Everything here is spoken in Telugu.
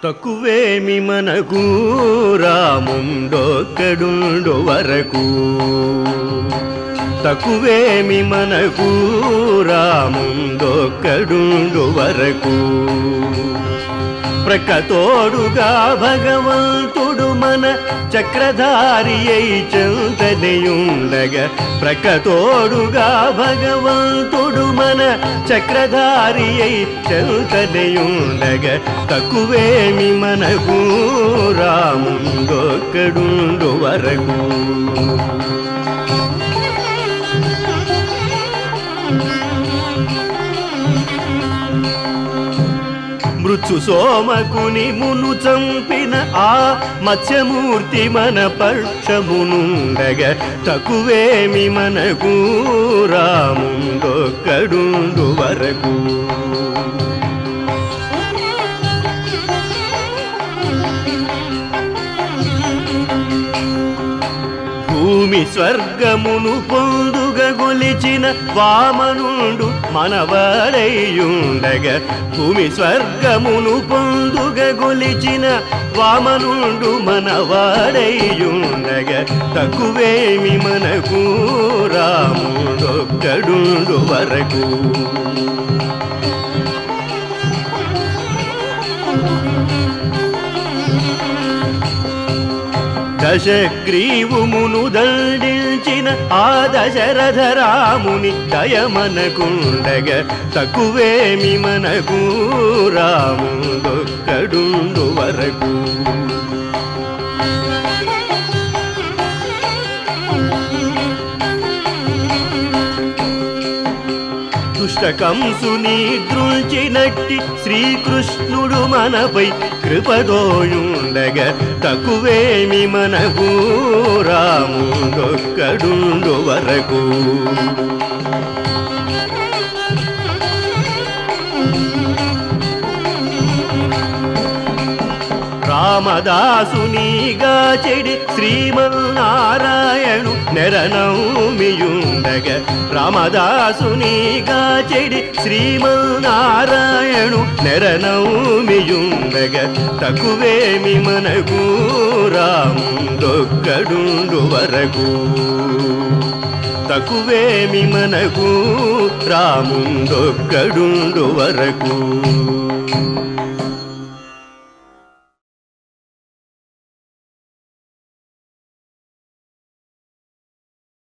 తక్కువేమి మనకు రాముండొక్కడుండు వరకు తక్కువేమి మనకు రాముండొక్కడుండు వరకు ప్రకతోడుగా భగవంతుడు మన చక్రధారి అయి చెంతనియుండగా ప్రకతోడుగా భగవంతుడు మన చక్రధారి అయి చెంతనియుండగా తక్కువేమి మనకు రాముండొక్కడుండు వరకు మృత్యు సోమకుని మును చంపిన ఆ మత్స్యమూర్తి మన పక్షమునుండగ తక్కువేమి మనకు రాముండొక్కడుండు వరకు భూమి స్వర్గమును పొందుగ గొలిచిన వామనుండు మనవాడయ్యుండగ భూమి స్వర్గమును పొందుగ గొలిచిన వామనుండు మనవాడయ్యుండగ తక్కువేమి మనకు రాముడొక్కడుండు వరకు దశగ్రీవుమును దండించిన ఆ దశరథ రాముని దయమనకుండగ తక్కువేమి మనకు రాముడొక్కడుండు వరకు దుష్టకంసుని దృంచినట్టి శ్రీకృష్ణుడు మనపై కృపదోయుండగ తక్కువేమి మనకు రాముడొక్కడుండు వరకు రామదాసునిగా చెడి శ్రీమన్నారాయణు నెరనౌమియుండగ రామదాసునిగా చెడి శ్రీమన్నారాయణు నెరనౌమియుండగ తక్కువేమి మనకు రాముడొక్కడుండు వరకు తక్కువేమి మనకు రాముండొక్కడుండు వరకు